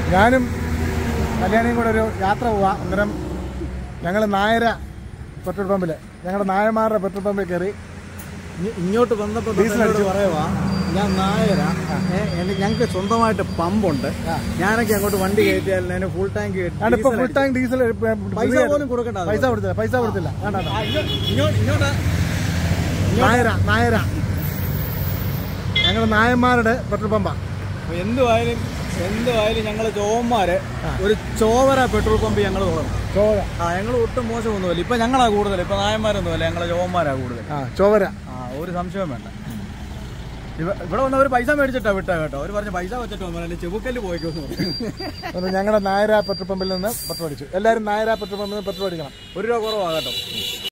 ഞാനും കല്യാണിയും കൂടെ ഒരു യാത്ര പോവാ അന്നേരം ഞങ്ങൾ നായര പെട്രോൾ പമ്പിൽ ഞങ്ങളുടെ നായന്മാരുടെ പെട്രോൾ പമ്പിൽ കയറി ഇ- ഇങ്ങോട്ട് വന്നപ്പോ ഡീസൽ ഡീസൽ അടിച്ചു. പറയുവാ ഞാൻ നായര ഞങ്ങൾക്ക് സ്വന്തമായിട്ട് പമ്പുണ്ട് ആ. ഞാനൊക്കെ അങ്ങോട്ട് വണ്ടി കയറ്റിയാൽ അതിന് ഫുൾ ടാങ്ക് ഞാനിപ്പോ ഫുൾ ടാങ്ക് ഡീസൽ പൈസ പോലും കൊടുക്കണ്ട അത്. പൈസ കൊടുത്തില്ല പൈസ കൊടുത്തില്ല വേണ്ട വേണ്ട. ഇങ്ങോട്ട് ഇങ്ങോട്ട് നായര നായര ഞങ്ങളുടെ നായന്മാരുടെ പെട്രോൾ പമ്പാ അപ്പൊ എന്തുവായാലും എന്തുവായാലും ഞങ്ങള് ചോവന്മാര് ഒരു ചോവര പെട്രോൾ പമ്പ് ഞങ്ങൾ തുടങ്ങും ചോര ആ ഞങ്ങൾ ഒട്ടും മോശമൊന്നുമില്ല ഇപ്പൊ ഞങ്ങളാ കൂടുതൽ ഇപ്പൊ നായന്മാരൊന്നുമല്ല ഞങ്ങളെ ചോവന്മാരാ കൂടുതൽ ആ ചോവര ആ ഒരു സംശയം വേണ്ട ഇവ- ഇവിടെ വന്ന് അവർ പൈസ മേടിച്ചിട്ടാ വിട്ടാ കേട്ടോ അവർ പറഞ്ഞ പൈസ വെച്ചിട്ട് വന്നു ചെബുക്കല്ല് പോയിക്കോന്ന് പറഞ്ഞു അതുകൊണ്ട് ഞങ്ങളുടെ നായര പെട്രോൾ പമ്പിൽ നിന്ന് പെട്രോൾ അടിച്ചു എല്ലാവരും നായര പെട്രോൾ പമ്പിൽ നിന്ന് പെട്രോൾ അടിക്കണം ഒരു രൂപ കുറവാ കേട്ടോ